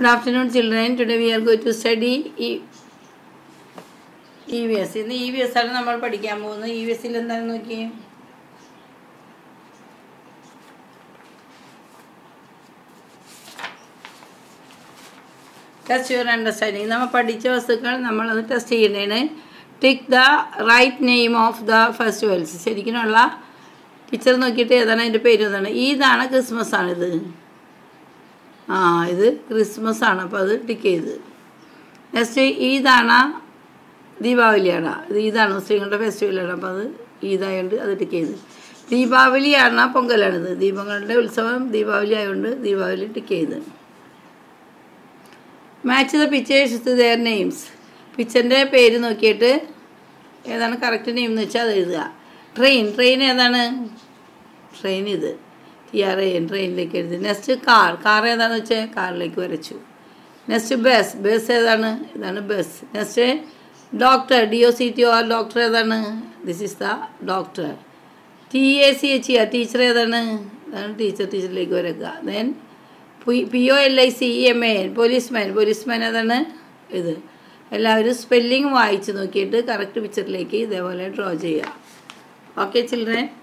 Good afternoon, children. Today we are going to study E- EVS. ഇന്ന് E V S ആണ് നമ്മൾ പഠിക്കാൻ പോകുന്നത് ഇ വി എസിൽ എന്താണെന്ന് നോക്കിയേ ടെസ്റ്റ് യുവർ അണ്ടർസ്റ്റാൻഡിങ് നമ്മൾ പഠിച്ച വസ്തുക്കൾ നമ്മളത് ടെസ്റ്റ് ചെയ്യേണ്ടതാണ് tick the right name of the festivals ശരിക്കുമുള്ള പിക്ചർ നോക്കിയിട്ട് ഏതാണ് അതിൻ്റെ പേര് ഏതാണ് ഇതാണ് ക്രിസ്മസ് ആണിത് ആ ഇത് ക്രിസ്മസ് ആണ് അപ്പോൾ അത് ടിക്ക് ചെയ്ത് നെക്സ്റ്റ് ഈദാണ് ദീപാവലിയാണ് ഇത് ഈദാണ് മുസ്ലിങ്ങളുടെ ഫെസ്റ്റിവലാണ് അപ്പോൾ അത് ഈദായതുകൊണ്ട് അത് ടിക്ക് ചെയ്ത് ദീപാവലിയാണ് പൊങ്കലാണിത് ദീപങ്ങളുടെ ഉത്സവം ദീപാവലി ആയതുകൊണ്ട് ദീപാവലി ടിക്ക് ചെയ്ത് match the pictures to their names പിക്ചറിൻ്റെ പേര് നോക്കിയിട്ട് ഏതാണ് കറക്റ്റ് നെയിം എന്ന് വെച്ചാൽ അത് എഴുതുക ട്രെയിൻ ട്രെയിൻ ഏതാണ് ട്രെയിൻ ഇത് ടി ആർ എ എൻ ട്രെയിനിലേക്ക് എഴുതി നെക്സ്റ്റ് കാർ കാർ ഏതാണെന്ന് വെച്ചാൽ കാറിലേക്ക് വരച്ചു നെക്സ്റ്റ് ബസ് ബസ് ഏതാണ് ഇതാണ് bus next doctor D O C T O doctor ഏതാണ് this is the doctor T A C H ആ ടീച്ചർ ഏതാണ് ഇതാണ് ടീച്ചർ ടീച്ചറിലേക്ക് വരക്കുക then P O L I C E M A policeman policeman ഏതാണ് ഇത് എല്ലാവരും സ്പെല്ലിങ് വായിച്ച് നോക്കിയിട്ട് കറക്റ്റ് പിക്ചറിലേക്ക് ഇതേപോലെ ഡ്രോ ചെയ്യുക ഓക്കെ ചിൽഡ്രൻ